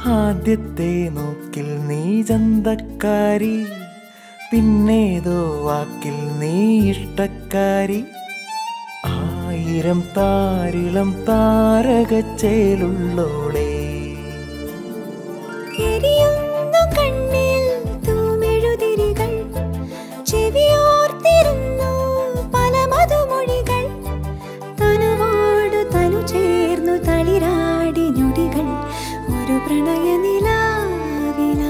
ആദ്യത്തെ നോക്കിൽ നീ ചന്തക്കാരി പിന്നേതോ വാക്കിൽ നീ ഇഷ്ടക്കാരി ആയിരം താരിളം താരകച്ചേലുള്ളോളേ എരിയുന്നു കണ്ണിൽ തൂമെഴുതിരികൾ ചെവിയോർത്തിരുന്നു പല മധുമൊഴികൾ തനുവോടു തനു ചേർന്നു തളിരാടി ഞൊടികൾ ഒരു പ്രണയനിലാവിലായി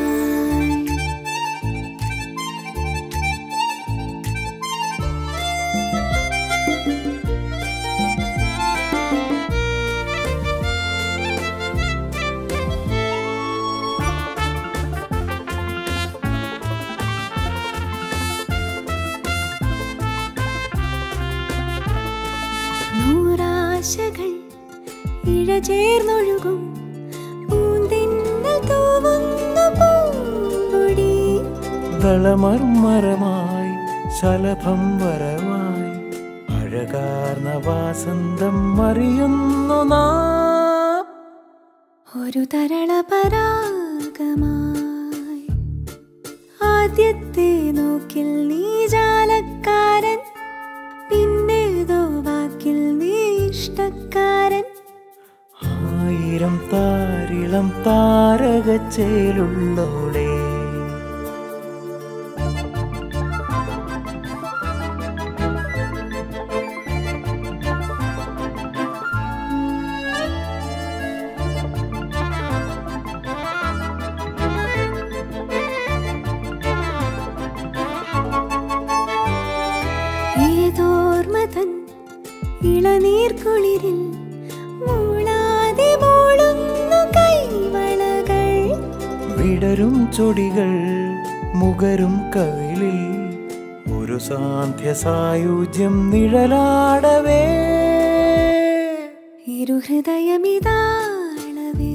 നൂറാശകൾ ഇഴചേർന്നൊഴുകും പൂന്തിന്നൽ തൂവുന്നു പൂമ്പൊടി ദളമർമരമായി ശലഭം വരവായി അഴകാർന്ന വാസന്തം അറിയുന്നു നാം ഒരു തരള പരാഗമായി ആദ്യത്തെ നോക്കിൽ നീ ജാലക്കാരൻ പിന്നേതോ വാക്കിൽ നീ ഇഷ്ടക്കാരൻ ആയിരം താരിളം താരകച്ചേലുള്ളോളേ ഏതോർമതൻ ഇളനീർക്കുളിരിൽ മൂളാതെ മൂളുന്നു കൈവളകൾ വിടരും ചൊടികൾ മുകരും കവിളിൽ ഒരു സാന്ധ്യ സായുജ്യം നിഴലാടവേ ഇരുഹൃദയമിതാളവേ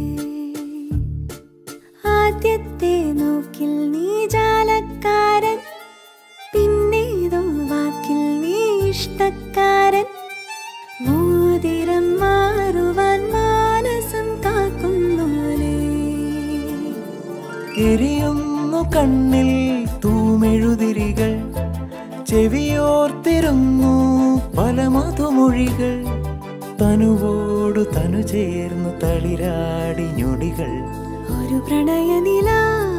ആദ്യത്തെ നോക്കിൽ നീ ജാലക്കാരൻ പിന്നേതോ വാക്കിൽ നീ ഇഷ്ടക്കാരൻ മോതിരം മാറുവാൻ മാനസം കാക്കുന്നോലേ എരിയുന്നു കണ്ണിൽ തൂമെഴുതിരികൾ ചെവിയോർത്തിരുന്നു പല മധുമൊഴികൾ തനുവോടു തനു ചേർന്നു തളിരാടി ഞൊടികൾ ഒരു പ്രണയനിലാ